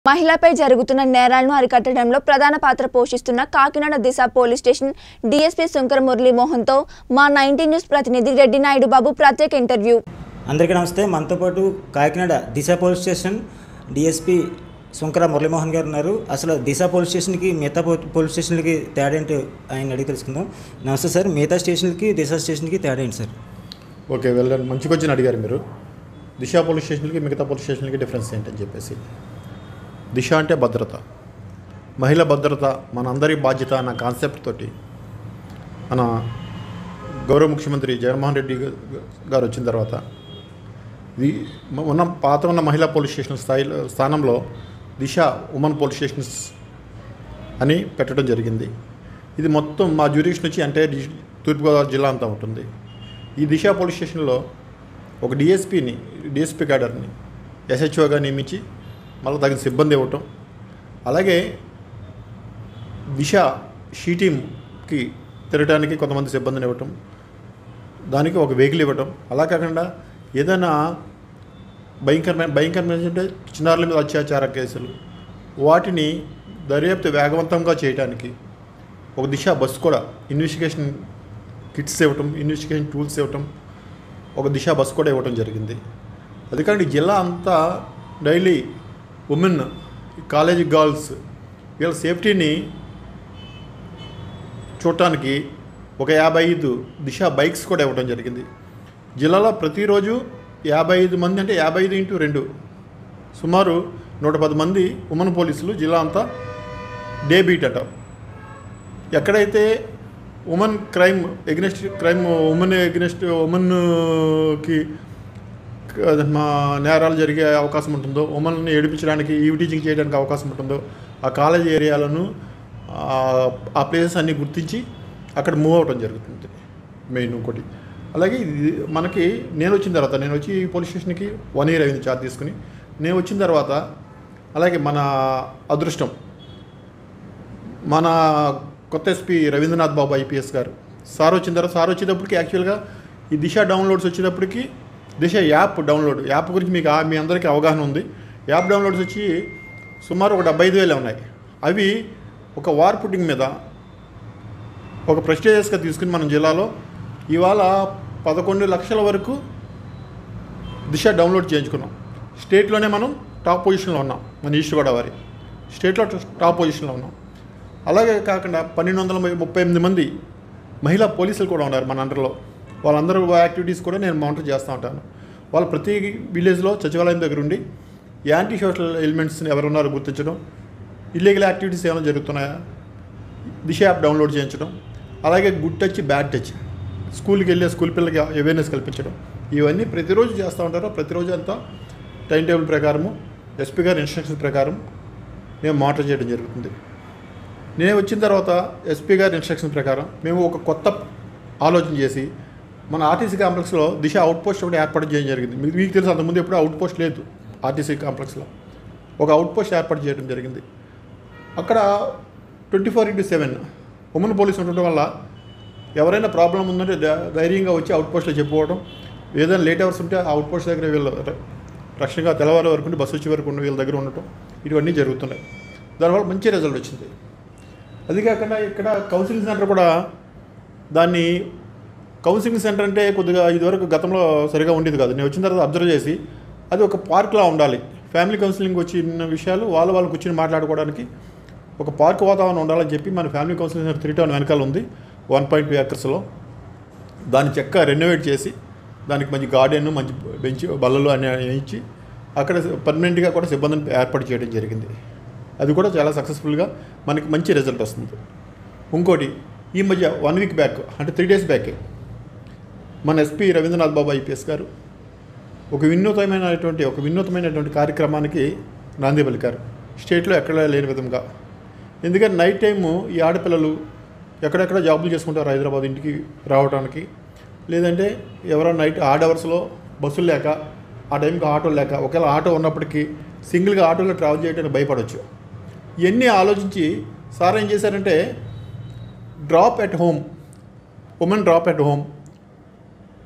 మహిళపై జరుగుతున్న నేరాలను అరికట్టడంలో ప్రధాన పాత్ర పోషిస్తున్న Kakinada Disha police station DSP Shankara మురళీమోహన్తో మా నైన్టీ న్యూస్ ప్రతినిధి రెడ్డి నాయుడు బాబు ప్రత్యేక ఇంటర్వ్యూ అందరికీ నమస్తే మనతో పాటు Kakinada Disha police station DSP Shankara Muralimohan గారు ఉన్నారు అసలు దిశ పోలీస్ స్టేషన్కి మిగతా పో- పోలీస్ స్టేషన్లకి తేడా ఏంటి ఆయన అడిగి తెలుసుకుందాం నమస్తే సార్ మిగతా స్టేషన్లకి దిశ స్టేషన్కి తేడా ఏంటి సార్ ఓకే వెళ్ళ మంచి క్వశ్చన్ అడిగారు మీరు దిశ పోలీస్ స్టేషన్కి మిగతా పోలీస్ స్టేషన్కి డిఫరెన్స్ ఏంటని చెప్పేసి దిశ అంటే భద్రత మహిళ భద్రత మన అందరి బాధ్యత అన్న కాన్సెప్ట్ తోటి మన గౌరవ ముఖ్యమంత్రి జగన్మోహన్ రెడ్డి గా- గారు వచ్చిన తర్వాత ఇది మ- ఉన్న పాత ఉన్న మహిళా పోలీస్ స్టేషన్ స్థాయిలో స్థానంలో దిశ ఉమెన్ పోలీస్ స్టేషన్స్ అని పెట్టడం జరిగింది ఇది మొత్తం మా జ్యూరిక్షన్ వచ్చి అంటే డి- తూర్పుగోదావరి జిల్లా అంతా ఉంటుంది ఈ దిశ పోలీస్ స్టేషన్లో ఒక డిఎస్పీని డిఎస్పీ క్యాడర్ని ఎస్హెచ్ఓగా నియమించి మళ్ళీ తగిన సిబ్బంది ఇవ్వటం అలాగే దిశ షీ టీమ్కి తిరగడానికి కొంతమంది సిబ్బందిని ఇవ్వటం దానికి ఒక వెహికల్ ఇవ్వటం అలా కాకుండా ఏదైనా భయంకరమైన భయంకరమైన అంటే చిన్నారుల మీద అత్యాచార కేసులు వాటిని దర్యాప్తు వేగవంతంగా చేయడానికి ఒక దిశ బస్సు కూడా ఇన్వెస్టిగేషన్ కిట్స్ ఇవ్వటం ఇన్వెస్టిగేషన్ టూల్స్ ఇవ్వటం ఒక దిశ బస్సు కూడా ఇవ్వటం జరిగింది అది కానీ జిల్లా అంతా డైలీ ఉమెన్ కాలేజీ గర్ల్స్ వీళ్ళ సేఫ్టీని చూడటానికి ఒక యాభై ఐదు దిశ బైక్స్ కూడా ఇవ్వడం జరిగింది జిల్లాలో ప్రతిరోజు యాభై ఐదు మంది అంటే యాభై ఐదు ఇంటూ రెండు సుమారు నూట పది మంది ఉమెన్ పోలీసులు జిల్లా అంతా డే బీట్ అట ఎక్కడైతే women crime against crime women against ఉమెన్కి మా నేరాలు జరిగే అవకాశం ఉంటుందో ఉమెన్ని ఏడిపించడానికి ఈవ్ టీచింగ్ చేయడానికి అవకాశం ఉంటుందో ఆ కాలేజ్ ఏరియాలను ఆ- ఆ ప్లేసెస్ అన్నీ గుర్తించి అక్కడ మూవ్ అవ్వడం జరుగుతుంది మెయిన్ ఇంకోటి అలాగే ఇది మనకి నేను వచ్చిన తర్వాత నేను వచ్చి ఈ పోలీస్ స్టేషన్కి వన్ ఇయర్ అయింది చార్జ్ తీసుకుని నేను వచ్చిన తర్వాత అలాగే మన అదృష్టం మన కొత్త ఎస్పీ రవీంద్రనాథ్ బాబు ఐపీఎస్ గారు సార్ వచ్చిన తర్వాత సార్ వచ్చేటప్పటికి యాక్చువల్గా ఈ దిశ డౌన్లోడ్స్ వచ్చేటప్పటికి దిశ యాప్ డౌన్లోడ్ యాప్ గురించి మీకు ఆ- మీ అందరికీ అవగాహన ఉంది యాప్ డౌన్లోడ్స్ వచ్చి సుమారు ఒక డెబ్బై ఐదు వేలు ఉన్నాయి అవి ఒక వార్ పుట్టింగ్ మీద ఒక ప్రెస్టేజియస్గా తీసుకుని మన జిల్లాలో ఇవాళ పదకొండు లక్షల వరకు దిశ డౌన్లోడ్ చేయించుకున్నాం స్టేట్లోనే మనం టాప్ పొజిషన్లో ఉన్నాం మన ఈస్ట్ గోదావరి స్టేట్లో టాప్ పొజిషన్లో ఉన్నాం అలాగే కాకుండా పన్నెండు వందల ముప్పై ఎనిమిది మంది మహిళా పోలీసులు కూడా ఉన్నారు మన అండర్లో వాళ్ళందరూ యాక్టివిటీస్ కూడా నేను మానిటర్ చేస్తూ ఉంటాను వాళ్ళ ప్రతి విలేజ్లో సచివాలయం దగ్గర ఉండి యాంటీ సోషల్ ఎలిమెంట్స్ని ఎవరున్నారో గుర్తించడం ఇల్లీగల్ యాక్టివిటీస్ ఏమైనా జరుగుతున్నాయా దిశ యాప్ డౌన్లోడ్ చేయించడం అలాగే గుడ్ టచ్ బ్యాడ్ టచ్ స్కూల్కి వెళ్ళే స్కూల్ పిల్లలకి అవేర్నెస్ కల్పించడం ఇవన్నీ ప్రతిరోజు చేస్తూ ఉంటారు ప్రతిరోజు అంతా టైం టేబుల్ ప్రకారము ఎస్పీ గారి ఇన్స్ట్రక్షన్స్ ప్రకారం మేము మానిటర్ చేయడం జరుగుతుంది నేను వచ్చిన తర్వాత ఎస్పీ గారి ఇన్స్ట్రక్షన్ ప్రకారం మేము ఒక కొత్త ఆలోచన చేసి మన ఆర్టీసీ కాంప్లెక్స్లో దిశ అవుట్ పోస్ట్ ఒకటి ఏర్పాటు చేయడం జరిగింది మీకు మీకు తెలుసు అంతకుముందు ఎప్పుడు అవుట్ పోస్ట్ లేదు ఆర్టీసీ కాంప్లెక్స్లో ఒక అవుట్ పోస్ట్ ఏర్పాటు చేయడం జరిగింది అక్కడ twenty four into seven women police ఉండటం వల్ల ఎవరైనా ప్రాబ్లం ఉందంటే ధై- ధైర్యంగా వచ్చి అవుట్ పోస్ట్లో చెప్పుకోవడం ఏదైనా లేట్ అవర్స్ ఉంటే ఆ అవుట్ పోస్ట్ దగ్గర వీళ్ళు ర- రక్షణగా తెల్లవారి వరకు ఉండి బస్సు వచ్చే వరకు ఉండి వీళ్ళ దగ్గర ఉండటం ఇవన్నీ జరుగుతున్నాయి దానివల్ల మంచి రిజల్ట్ వచ్చింది అది కాకుండా ఇక్కడ కౌన్సిలింగ్ సెంటర్ కూడా దాన్ని కౌన్సిలింగ్ సెంటర్ అంటే కొద్దిగా ఇదివరకు గతంలో సరిగా ఉండేది కాదు నేను వచ్చిన తర్వాత అబ్జర్వ్ చేసి అది ఒక పార్క్లా ఉండాలి ఫ్యామిలీ కౌన్సిలింగ్ వచ్చిన విషయాలు వాళ్ళు వాళ్ళు కూర్చొని మాట్లాడుకోవడానికి ఒక పార్క్ వాతావరణం ఉండాలని చెప్పి మన family counselling centre three town వెనకాల ఉంది వన్ పాయింట్ టూ ఏకర్స్లో దాన్ని చెక్క రెనోవేట్ చేసి దానికి మంచి గార్డెన్ మంచి బెంచ్ బల్లలు అన్ని వేయించి అక్కడ పర్మనెంట్గా కూడా సిబ్బందిని ఏర్పాటు చేయడం జరిగింది అది కూడా చాలా సక్సెస్ఫుల్గా మనకి మంచి రిజల్ట్ వస్తుంది ఇంకోటి ఈ మధ్య వన్ వీక్ బ్యాక్ అంటే త్రీ డేస్ బ్యాకే మన ఎస్పీ రవీంద్రనాథ్ బాబు ఐపీఎస్ గారు ఒక వినూతమైనటువంటి ఒక వినూతమైనటువంటి కార్యక్రమానికి నాంది పలికారు స్టేట్లో ఎక్కడ లేని విధంగా ఎందుకంటే నైట్ టైము ఈ ఆడపిల్లలు ఎక్కడెక్కడ జాబులు చేసుకుంటారు హైదరాబాద్ ఇంటికి రావడానికి లేదంటే ఎవరైనా నైట్ ఆడ్ అవర్స్లో బస్సులు లేక ఆ టైంకి ఆటో లేక ఒకవేళ ఆటో ఉన్నప్పటికీ సింగిల్గా ఆటోలో ట్రావెల్ చేయడానికి భయపడవచ్చు ఇవన్నీ ఆలోచించి సార్ ఏం చేశారంటే drop at home women drop at home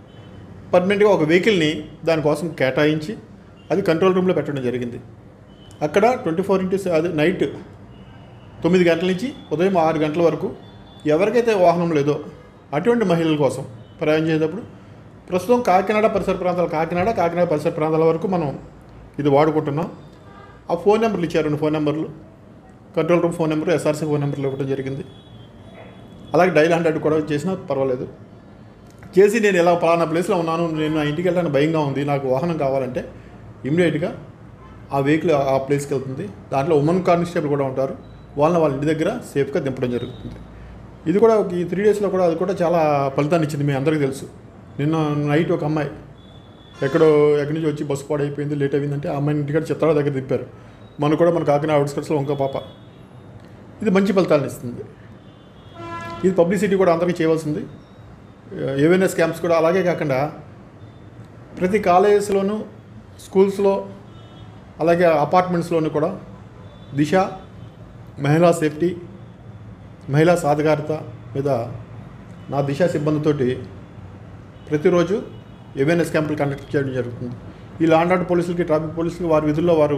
పర్మనెంట్గా ఒక వెహికల్ని దానికోసం కేటాయించి అది కంట్రోల్ రూమ్లో పెట్టడం జరిగింది అక్కడ ట్వంటీ ఫోర్ ఇంటూ అది నైట్ తొమ్మిది గంటల నుంచి ఉదయం ఆరు గంటల వరకు ఎవరికైతే వాహనం లేదో అటువంటి మహిళల కోసం ప్రయాణం చేసేటప్పుడు ప్రస్తుతం కాకినాడ పరిసర ప్రాంతాలు కాకినాడ కాకినాడ పరిసర ప్రాంతాల వరకు మనం ఇది వాడుకుంటున్నాం ఆ ఫోన్ నెంబర్లు ఇచ్చారు రెండు ఫోన్ నెంబర్లు control room phone number SRC phone నెంబర్లు ఇవ్వడం జరిగింది అలాగే డైల్ హండ్రెడ్ కూడా చేసినా పర్వాలేదు చేసి నేను ఇలా పలానా ప్లేస్లో ఉన్నాను నేను నా ఇంటికి వెళ్ళడానికి భయంగా ఉంది నాకు వాహనం కావాలంటే ఇమీడియట్గా ఆ వెహికల్ ఆ ప్లేస్కి వెళ్తుంది దాంట్లో ఉమెన్ కానిస్టేబుల్ కూడా ఉంటారు వాళ్ళని వాళ్ళ ఇంటి దగ్గర సేఫ్గా దింపడం జరుగుతుంది ఇది కూడా ఒక- ఈ త్రీ డేస్లో కూడా అది కూడా చాలా ఫలితాన్ని ఇచ్చింది మీ అందరికీ తెలుసు నిన్న నైట్ ఒక అమ్మాయి ఎక్కడో ఎక్కడి నుంచి వచ్చి బస్సు పాడైపోయింది లేట్ అయిందంటే ఆ అమ్మాయిని ఇంటికాడ చిత్రాల దగ్గర తిప్పారు మనకు కూడా మన కాకినాడ అవుట్స్కట్స్లో ఇంకో పాప ఇది మంచి ఫలితాలను ఇస్తుంది ఇది పబ్లిసిటీ కూడా అందరికీ చేయవలసింది ఏవైనా స్కామ్స్ కూడా అలాగే కాకుండా ప్రతి కాలేజెస్లోనూ స్కూల్స్లో అలాగే అపార్ట్మెంట్స్లోనూ కూడా దిశ మహిళా సేఫ్టీ మహిళా సాధికారత మీద నా దిశ సిబ్బందితోటి ప్రతిరోజు అవేర్నెస్ క్యాంపులు కండక్ట్ చేయడం జరుగుతుంది ఈ లాండ్ ఆర్డర్ పోలీసులకి ట్రాఫిక్ పోలీసులకి వారి విధుల్లో వారు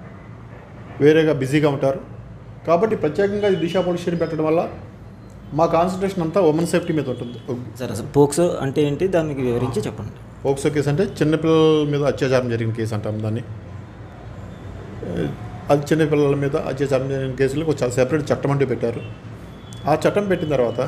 వేరేగా బిజీగా ఉంటారు కాబట్టి ప్రత్యేకంగా ఈ దిశ పోలీస్ స్టేషన్ పెట్టడం వల్ల మా కాన్సన్ట్రేషన్ అంతా ఉమెన్ సేఫ్టీ మీద ఉంటుంది సార్ అసలు పోక్సో అంటే ఏంటి దానికి వివరించి చెప్పండి పోక్సో కేసు అంటే చిన్నపిల్లల మీద అత్యాచారం జరిగిన కేసు అంటాం దాన్ని ఏ, అది చిన్నపిల్లల మీద అత్యాచారం జరిగిన కేసులకు ఒక సెపరేట్ చట్టం అంటూ పెట్టారు ఆ చట్టం పెట్టిన తర్వాత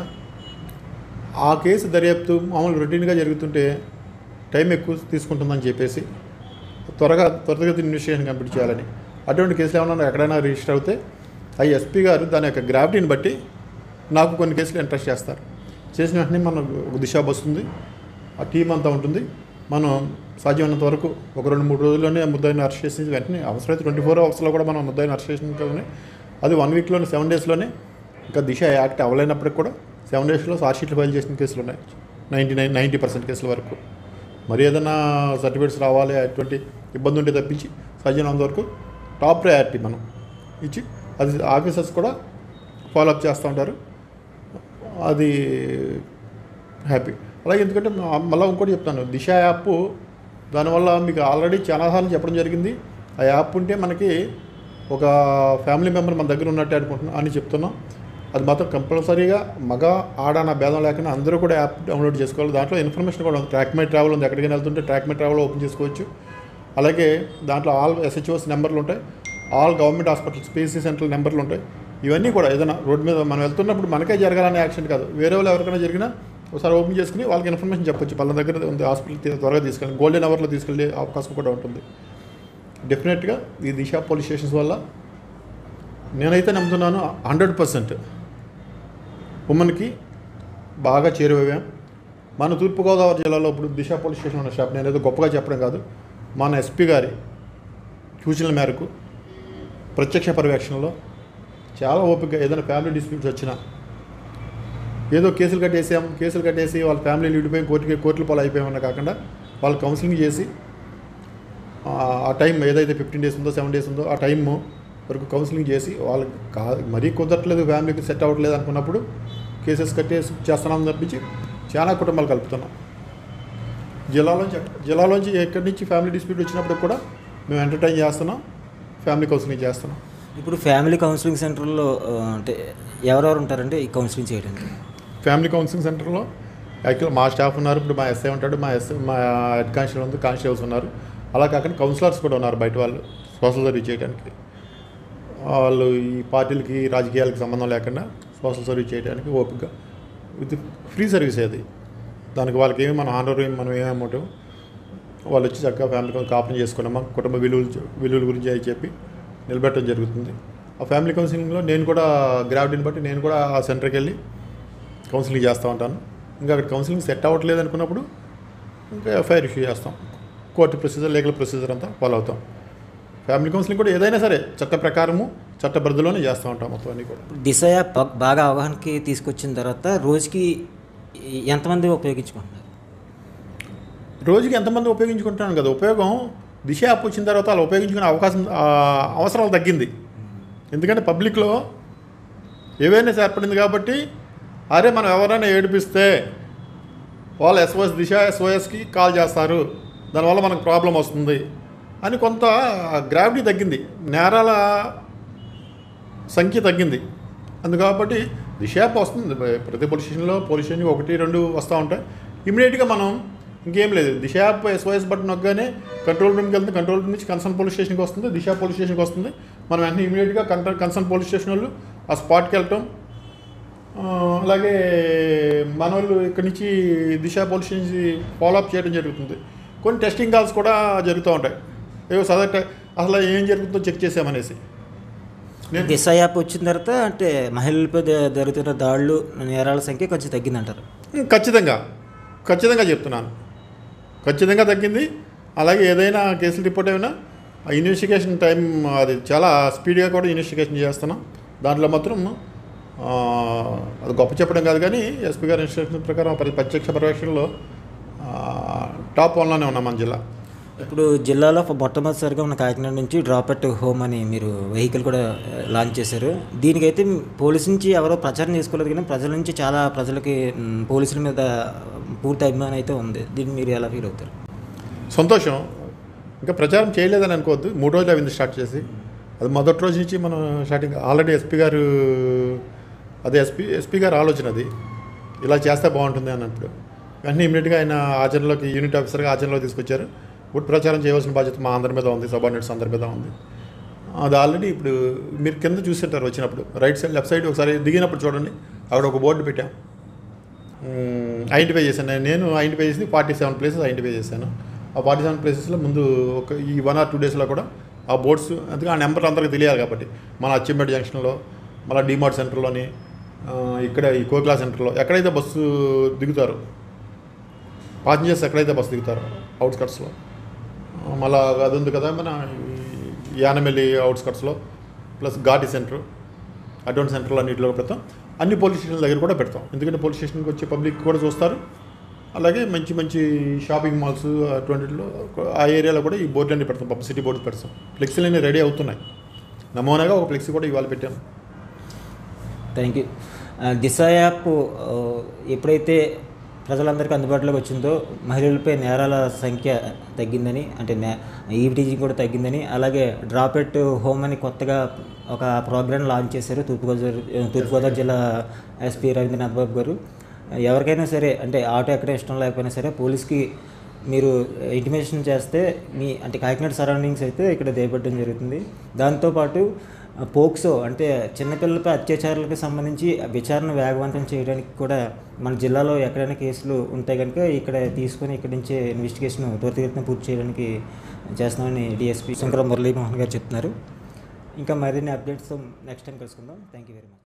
ఆ కేసు దర్యాప్తు మామూలు రొటీన్గా జరుగుతుంటే టైం ఎక్కువ తీసుకుంటుందని చెప్పేసి త్వరగా త్వరితగతిన ఇన్వెస్టిగేషన్ కంప్లీట్ చేయాలని అటువంటి కేసులు ఏమైనా ఎక్కడైనా రిజిస్టర్ అవుతే ఆ ఎస్పీ గారు దాని యొక్క గ్రావిటీని బట్టి నాకు కొన్ని కేసులు ఇంట్రెస్ట్ చేస్తారు చేసిన వెంటనే మనకు ఒక దిశ వస్తుంది ఆ టీం అంతా ఉంటుంది మనం సాధ్యమైనంత వరకు ఒక రెండు మూడు రోజుల్లోనే ఆ ముద్దాయిని అరెస్ట్ చేసి వెంటనే అవసరమైతే ట్వంటీ ఫోర్ అవర్స్లో కూడా మనం ముద్దాయిని అరెస్ట్ చేసిన అది వన్ వీక్లోనే సెవెన్ డేస్లోనే ఇంకా దిశ యాక్ట్ అవ్వలేనప్పటికి కూడా సెవెన్ డేస్లో షీట్లు ఫైల్ చేసిన కేసులు ఉన్నాయి నైంటీ నైన్ నైంటీ పర్సెంట్ కేసుల వరకు మరి ఏదైనా సర్టిఫికేట్స్ రావాలి అటువంటి ఇబ్బంది ఉంటే తప్పించి సాధ్యమైనంత వరకు టాప్ ప్రయారిటీ మనం ఇచ్చి అది ఆఫీసర్స్ కూడా ఫాలోఅప్ చేస్తూ ఉంటారు అది హ్యాపీ అలాగే ఎందుకంటే మా- మళ్ళీ ఇంకోటి చెప్తాను దిశ యాప్ దానివల్ల మీకు ఆల్రెడీ చాలాసార్లు చెప్పడం జరిగింది ఆ యాప్ ఉంటే మనకి ఒక ఫ్యామిలీ మెంబర్ మన దగ్గర ఉన్నట్టే అనుకుంటున్నాం అని చెప్తున్నాం అది మాత్రం కంపల్సరీగా మగ ఆడ అన్న భేదం లేకుండా అందరూ కూడా యాప్ డౌన్లోడ్ చేసుకోవాలి దాంట్లో ఇన్ఫర్మేషన్ కూడా ఉంది ట్రాక్ మై ట్రావెల్ ఉంది ఎక్కడికైనా వెళ్తుంటే ట్రాక్ మై ట్రావెల్ ఓపెన్ చేసుకోవచ్చు అలాగే దాంట్లో ఆల్ ఎస్హెచ్ఓస్ నెంబర్లు ఉంటాయి all government hospitals PSC centre నెంబర్లు ఉంటాయి ఇవన్నీ కూడా ఏదైనా రోడ్డు మీద మనం వెళ్తున్నప్పుడు మనకే జరగాలనే యాక్షన్ కాదు వేరే వాళ్ళు ఎవరికైనా జరిగినా ఒకసారి ఓపెన్ చేసుకుని వాళ్ళకి ఇన్ఫర్మేషన్ చెప్పొచ్చు పలానా దగ్గర ఉంది హాస్పిటల్ తీ- త్వరగా తీసుకెళ్ళి గోల్డెన్ అవర్లో తీసుకెళ్ళే అవకాశం కూడా ఉంటుంది డెఫినెట్గా ఈ దిశ పోలీస్ స్టేషన్స్ వల్ల నేనైతే నమ్ముతున్నాను హండ్రెడ్ పర్సెంట్ ఉమెన్కి బాగా చేరువయ్యాం మన తూర్పుగోదావరి జిల్లాలో ఇప్పుడు దిశ పోలీస్ స్టేషన్ ఉన్న షాప్ నేను ఏదో గొప్పగా చెప్పడం కాదు మన ఎస్పీ గారి సూచనల మేరకు ప్రత్యక్ష పర్యవేక్షణలో చాలా ఓపిక ఏదైనా ఫ్యామిలీ డిస్ప్యూట్స్ వచ్చినా ఏదో కేసులు కట్టేసాం కేసులు కట్టేసి వాళ్ళ ఫ్యామిలీలు విడిపోయి కోర్టుకి కోర్టుల పాలు అయిపోయామన్న కాకుండా వాళ్ళు కౌన్సిలింగ్ చేసి ఆ ఆ టైం ఏదైతే ఫిఫ్టీన్ డేస్ ఉందో సెవెన్ డేస్ ఉందో ఆ టైం వరకు కౌన్సిలింగ్ చేసి వాళ్ళకి కా మరీ కుదరట్లేదు ఫ్యామిలీకి సెట్ అవ్వట్లేదు అనుకున్నప్పుడు కేసెస్ కట్టేసి చేస్తున్నాం తప్పించి చాలా కుటుంబాలు కలుపుతున్నాం జిల్లాలోంచి జిల్లాలోంచి ఎక్కడి నుంచి ఫ్యామిలీ డిస్ప్యూట్ వచ్చినప్పుడు కూడా మేము ఎంటర్టైన్ చేస్తున్నాం ఫ్యామిలీ కౌన్సిలింగ్ చేస్తున్నాం ఇప్పుడు ఫ్యామిలీ కౌన్సిలింగ్ సెంటర్లో ఆ, అంటే ఎవరెవరు ఉంటారంటే ఈ కౌన్సిలింగ్ చేయడానికి ఫ్యామిలీ కౌన్సిలింగ్ సెంటర్లో యాక్చువల్ మా స్టాఫ్ ఉన్నారు ఇప్పుడు మా ఎస్ఐ ఉంటాడు మా ఎస్ఐ మా హెడ్ కానిస్టేబుల్ ఉంది కానిస్టేబుల్స్ ఉన్నారు అలా కాకుండా కౌన్సిలర్స్ కూడా ఉన్నారు బయట వాళ్ళు సోషల్ సర్వీస్ చేయడానికి వాళ్ళు ఈ పార్టీలకి రాజకీయాలకు సంబంధం లేకుండా సోషల్ సర్వీస్ చేయడానికి ఓపిక విత్ ఫ్రీ సర్వీస్ అది దానికి వాళ్ళకి ఏమి మనం ఆనర్ ఏమి మనం ఏమి అమౌంట్ వాళ్ళు వచ్చి చక్కగా ఫ్యామిలీ కాపురం చేసుకున్నామా కుటుంబ విలువలు చె- విలువల గురించి అది చెప్పి నిలబెట్టడం జరుగుతుంది ఆ ఫ్యామిలీ కౌన్సిలింగ్లో నేను కూడా గ్రావిటీని బట్టి నేను కూడా ఆ సెంటర్కి వెళ్ళి కౌన్సిలింగ్ చేస్తూ ఉంటాను ఇంకా అక్కడ కౌన్సిలింగ్ సెట్ అవ్వట్లేదు అనుకున్నప్పుడు ఇంకా ఎఫ్ఐఆర్ ఇష్యూ చేస్తాం కోర్టు ప్రొసీజర్ లీగల్ ప్రొసీజర్ అంతా ఫాలో అవుతాం ఫ్యామిలీ కౌన్సిలింగ్ కూడా ఏదైనా సరే చట్ట ప్రకారము చట్ట పరిధిలోనే చేస్తూ ఉంటాం మొత్తం అన్నీ కూడా దిశ యాప్ బా- బాగా అవగాహనకి తీసుకొచ్చిన తర్వాత రోజుకి ఎంతమంది ఉపయోగించుకుంటున్నారు రోజుకి ఎంతమంది ఉపయోగించుకుంటున్నాను కదా ఉపయోగం దిశ యాప్ వచ్చిన తర్వాత వాళ్ళు ఉపయోగించుకునే అవకాశం ఆ, అవసరాలు తగ్గింది ఎందుకంటే పబ్లిక్లో అవేర్నెస్ ఏర్పడింది కాబట్టి అరే మనం ఎవరైనా ఏడిపిస్తే వాళ్ళు ఎస్ఓఎస్ దిశ ఎస్ఓఎస్కి కాల్ చేస్తారు దానివల్ల మనకు ప్రాబ్లం వస్తుంది అని కొంత గ్రావిటీ తగ్గింది నేరాల సంఖ్య తగ్గింది అందు కాబట్టి దిశ యాప్ వస్తుంది ప్రతి పోలీస్ స్టేషన్లో పోలీస్ స్టేషన్ ఒకటి రెండు వస్తూ ఉంటాయి ఇమీడియట్గా మనం ఇంకేం లేదు దిశ యాప్ ఎస్ఓఎస్ బటన్ నొక్కగానే కంట్రోల్ రూమ్కి వెళ్తే కంట్రోల్ రూమ్ నుంచి కన్సర్న్ పోలీస్ స్టేషన్కి వస్తుంది దిశ పోలీస్ స్టేషన్కి వస్తుంది మనం వెంటనే ఇమీడియట్గా కంట్రోల్ కన్సర్న్ పోలీస్ స్టేషన్ వాళ్ళు ఆ స్పాట్కి వెళ్ళటం ఆ, అలాగే మన వాళ్ళు ఇక్కడి నుంచి దిశ పోలీస్ స్టేషన్ ఫాలోఅప్ చేయడం జరుగుతుంది కొన్ని టెస్టింగ్ కాల్స్ కూడా జరుగుతూ ఉంటాయి ఏవో సదట అసలు ఏం జరుగుతుందో చెక్ చేసామనేసి నేను దిశ యాప్ వచ్చిన తర్వాత అంటే మహిళలపై జ- జరుగుతున్న దాడులు నేరాల సంఖ్య కొంచెం తగ్గిందంటారు ఖచ్చితంగా ఖచ్చితంగా చెప్తున్నాను ఖచ్చితంగా తగ్గింది అలాగే ఏదైనా కేసులు రిపోర్ట్ అయినా ఆ ఇన్వెస్టిగేషన్ టైం అది చాలా స్పీడ్గా కూడా ఇన్వెస్టిగేషన్ చేస్తున్నాం దాంట్లో మాత్రం ఆ, అది గొప్ప చెప్పడం కాదు కానీ ఎస్పీ గారి ఇన్స్ట్రక్షన్ ప్రకారం పరి- ప్రత్యక్ష పర్యవేక్షణలో ఆ, టాప్ వన్లోనే ఉన్నాం మన జిల్లా ఇప్పుడు జిల్లాలో మొట్టమొదటిసారిగా ఉన్న కాకినాడ నుంచి డ్రాప్ ఎట్ హోమ్ అని మీరు వెహికల్ కూడా ఆ, లాంచ్ చేశారు దీనికైతే పోలీసు నుంచి ఎవరో ప్రచారం చేసుకోలేదు కానీ ప్రజల నుంచి చాలా ప్రజలకి మ్, పోలీసుల మీద పూర్తి అభిమానం అయితే ఉంది దీన్ని మీరు ఎలా ఫీల్ అవుతారు సంతోషం ఇంకా ప్రచారం చేయలేదని అనుకోవద్దు మూడు రోజులు అయింది స్టార్ట్ చేసి అది మొదటి రోజు నుంచి మనం స్టార్టింగ్ ఆల్రెడీ ఎస్పీ గారు అదే ఎస్పీ ఎస్పీ గారు ఆలోచన అది ఇలా చేస్తే బాగుంటుంది అన్నప్పుడు వెంటనే ఇమీడియట్గా ఆయన ఆచరణలోకి యూనిట్ ఆఫీసర్గా ఆచరణలోకి తీసుకొచ్చారు ఇప్పుడు ప్రచారం చేయవలసిన బాధ్యత మా అందరి మీద ఉంది సబార్డినేట్స్ అందరి మీద ఉంది అది ఆల్రెడీ ఇప్పుడు మీరు కింద చూసింటారు వచ్చినప్పుడు రైట్ సైడ్ లెఫ్ట్ సైడ్ ఒకసారి దిగినప్పుడు చూడండి అక్కడ ఒక బోర్డు పెట్టాం ఐడెంటిఫై చేశాను నేను- నేను ఐడెంటిఫై చేసి ఫార్టీ సెవెన్ ప్లేసెస్ ఐడెంటిఫై చేశాను ఆ ఫార్టీ సెవెన్ ప్లేసెస్లో ముందు ఒక ఈ వన్ ఆర్ టూ డేస్లో కూడా ఆ బోర్డ్స్ అందుకే ఆ నెంబర్ అందరికీ తెలియాలి కాబట్టి మన అచ్చిమేట్ జంక్షన్లో మళ్ళీ డిమార్ట్ సెంటర్లోని ఆ, ఇక్కడ ఈ కోకిలా సెంటర్లో ఎక్కడైతే బస్సు దిగుతారో పాసింజర్స్ ఎక్కడైతే బస్సు దిగుతారో అవుట్స్కట్స్లో మళ్ళీ అది ఉంది కదా మన ఈ యానమెల్లి అవుట్స్కట్స్లో ప్లస్ ఘాటి సెంటర్ అటువంటి సెంటర్లో అన్నింటిలో పెడతాం అన్ని పోలీస్ స్టేషన్ల దగ్గర కూడా పెడతాం ఎందుకంటే పోలీస్ స్టేషన్కి వచ్చే పబ్లిక్ కూడా చూస్తారు అలాగే మంచి మంచి షాపింగ్ మాల్స్ అటువంటిలో ఆ ఏరియాలో కూడా ఈ బోర్డులన్నీ పెడతాం పబ్లిసిటీ బోర్డ్స్ పెడతాం ఫ్లెక్సీలు అన్నీ రెడీ అవుతున్నాయి నమూనాగా ఒక ఫ్లెక్సీ కూడా ఇవాళ పెట్టాం థ్యాంక్ యూ ఆ, దిశ యాప్ ఆ, ఎప్పుడైతే ప్రజలందరికీ అందుబాటులోకి వచ్చిందో మహిళలపై నేరాల సంఖ్య తగ్గిందని అంటే నే ఈవిటీజింగ్ కూడా తగ్గిందని అలాగే డ్రాప్ ఎట్ హోమ్ అని కొత్తగా ఒక ప్రోగ్రామ్ లాంచ్ చేశారు తూర్పుగోదావరి తూర్పుగోదావరి జిల్లా ఎస్పీ రవీంద్రనాథ్ బాబు గారు ఎవరికైనా సరే అంటే ఆటో ఎక్కడ ఇష్టం లేకపోయినా సరే పోలీస్కి మీరు ఇంటిమేషన్ చేస్తే మీ అంటే కాకినాడ సరౌండింగ్స్ అయితే ఇక్కడ దేపట్టడం జరుగుతుంది దాంతోపాటు ఆ, పోక్సో అంటే చిన్నపిల్లలపై అత్యాచారాలకు సంబంధించి విచారణ వేగవంతం చేయడానికి కూడా మన జిల్లాలో ఎక్కడైనా కేసులు ఉంటే కనుక ఇక్కడ తీసుకొని ఇక్కడి నుంచే ఇన్వెస్టిగేషన్ త్వరితగతిన పూర్తి చేయడానికి చేస్తామని డిఎస్పీ శంకర మురళీమోహన్ గారు చెప్తున్నారు ఇంకా మరిన్ని అప్డేట్స్ నెక్స్ట్ టైం కలుసుకుందాం థ్యాంక్ యూ వెరీ మచ్